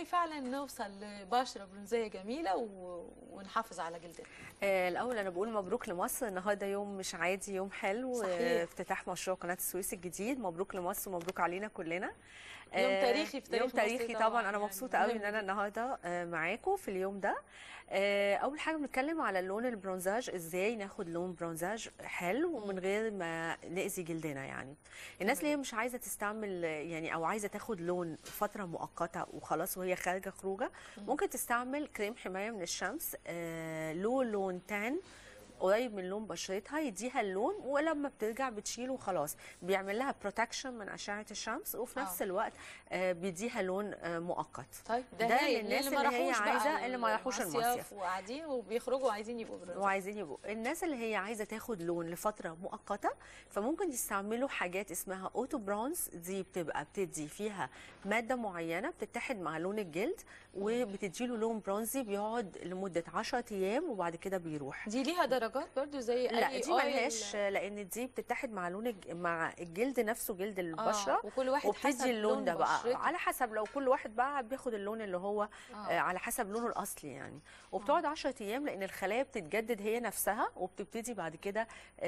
ازاي فعلا نوصل لبشره برونزيه جميله و... ونحافظ على جلدنا آه، الاول انا بقول مبروك لمصر النهارده يوم مش عادي يوم حلو صحيح. آه، افتتاح مشروع قناه السويس الجديد مبروك لمصر ومبروك علينا كلنا يوم آه، تاريخي في تاريخ يوم مصر تاريخي طبعاً طبعا انا يعني مبسوطه قوي ان مهم انا النهارده آه، معاكم في اليوم ده آه، اول حاجه بنتكلم على اللون البرونزاج ازاي ناخد لون برونزاج حلو ومن غير ما ناذي جلدنا يعني الناس اللي هي مش عايزه تستعمل يعني او عايزه تاخد لون فتره مؤقته وخلاص وهي خارجه خروجه ممكن تستعمل كريم حمايه من الشمس آه، له لون تان قريب من لون بشرتها يديها اللون ولما بترجع بتشيله وخلاص بيعمل لها بروتكشن من اشعه الشمس وفي نفس آه. الوقت آه، بيديها لون آه، مؤقت طيب ده هايل. للناس ما اللي هي راحوش بقى عايزة- اللي ما راحوش المصيف المصيف. وقاعدين وبيخرجوا وعايزين يبقوا برونزيه وعايزين يبقوا الناس اللي هي عايزه تاخد لون لفتره مؤقته فممكن يستعملوا حاجات اسمها اوتو برونز دي بتبقى بتدي فيها ماده معينه بتتحد مع لون الجلد وبتدي له لون برونزي بيقعد لمده 10 ايام وبعد كده بيروح دي ليها درجات برضو زي لا اي دي أويل. ملهاش لان دي بتتحد مع لون الج- مع الجلد نفسه جلد آه، البشره وكل واحد حسب وبتدي اللون ده بقى بشرته. على حسب لو كل واحد بقى بياخد اللون اللي هو آه. آه. على حسب لونه الاصلي يعني وبتقعد 10 ايام لان الخلايا بتتجدد هي نفسها وبتبتدي بعد كده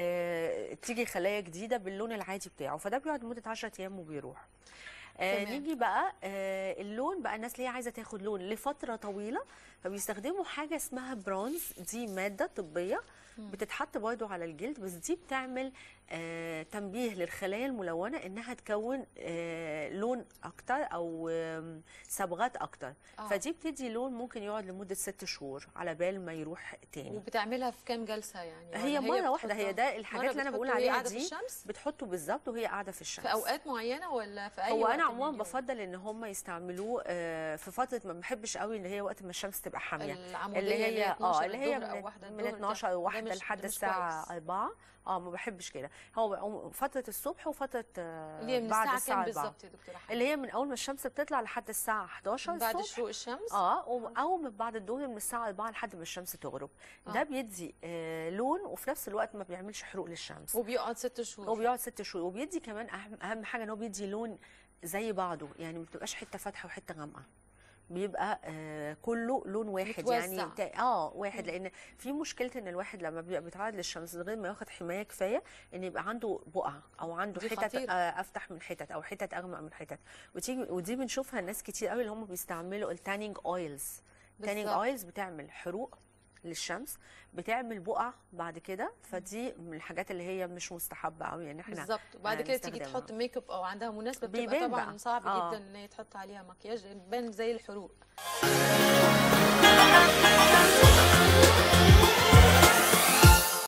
آه تيجي خلايا جديده باللون العادي بتاعه فده بيقعد لمده 10 ايام وبيروح آه تمام. نيجي بقى آه اللون بقى الناس اللي هي عايزه تاخد لون لفتره طويله فبيستخدموا حاجه اسمها برونز دي ماده طبيه بتتحط برضو على الجلد بس دي بتعمل آه تنبيه للخلايا الملونه انها تكون آه لون اكتر او آم، صبغات اكتر آه. فدي بتدي لون ممكن يقعد لمده ست شهور على بال ما يروح تاني وبتعملها في كام جلسه يعني هي ولا مره واحده هي بتحطها- ده الحاجات مرة اللي انا بقول بتحطه وهي عليها قاعدة في دي الشمس بتحطه بالظبط وهي قاعده في الشمس في اوقات معينه ولا في اي هو وقت انا من عموما اليوم؟ بفضل ان هم يستعملوه آه، في فتره ما بحبش قوي اللي هي وقت ما الشمس تبقى حاميه العمودية اللي هي اه 12 اللي هي الظهر أو من, واحدة من الظهر ده- 12 ده واحده مش- لحد ده مش الساعه كويس. 4 اه ما بحبش كده هو فتره الصبح وفتره آه، اللي هي من بعد الساعه الساعه كام 4 بالظبط يا دكتوره حنان؟ اللي هي من اول ما الشمس بتطلع لحد الساعه 11 بعد الصبح شروق الشمس اه و- او من بعد الظهر من الساعه 4 لحد ما الشمس تغرب ده آه. بيدي آه لون وفي نفس الوقت ما بيعملش حروق للشمس وبيقعد ست شهور هو بيقعد ست شهور وبيدي كمان اهم اهم حاجه ان هو بيدي لون زي بعضه يعني ما بتبقاش حته فاتحه وحته غامقه بيبقى آه كله لون واحد متوزع. يعني بتا- اه واحد لان في مشكله ان الواحد لما بيبقى بيتعرض للشمس من غير ما ياخد حمايه كفايه ان يبقى عنده بقع او عنده دي حتت خطيرة. آه افتح من حتت او حتت اغمق من حتت وتيجي ودي بنشوفها الناس كتير قوي اللي هم بيستعملوا التانينج اويلز تانينج بالظبط. اويلز بتعمل حروق للشمس بتعمل بقع بعد كده فدي من الحاجات اللي هي مش مستحبه قوي يعني احنا بالظبط وبعد آه، كده تيجي نستخدمها. تحط ميك اب او عندها مناسبه بتبقى بيبان طبعا بقى. صعب آه. جدا ان هي تحط عليها مكياج بان زي الحروق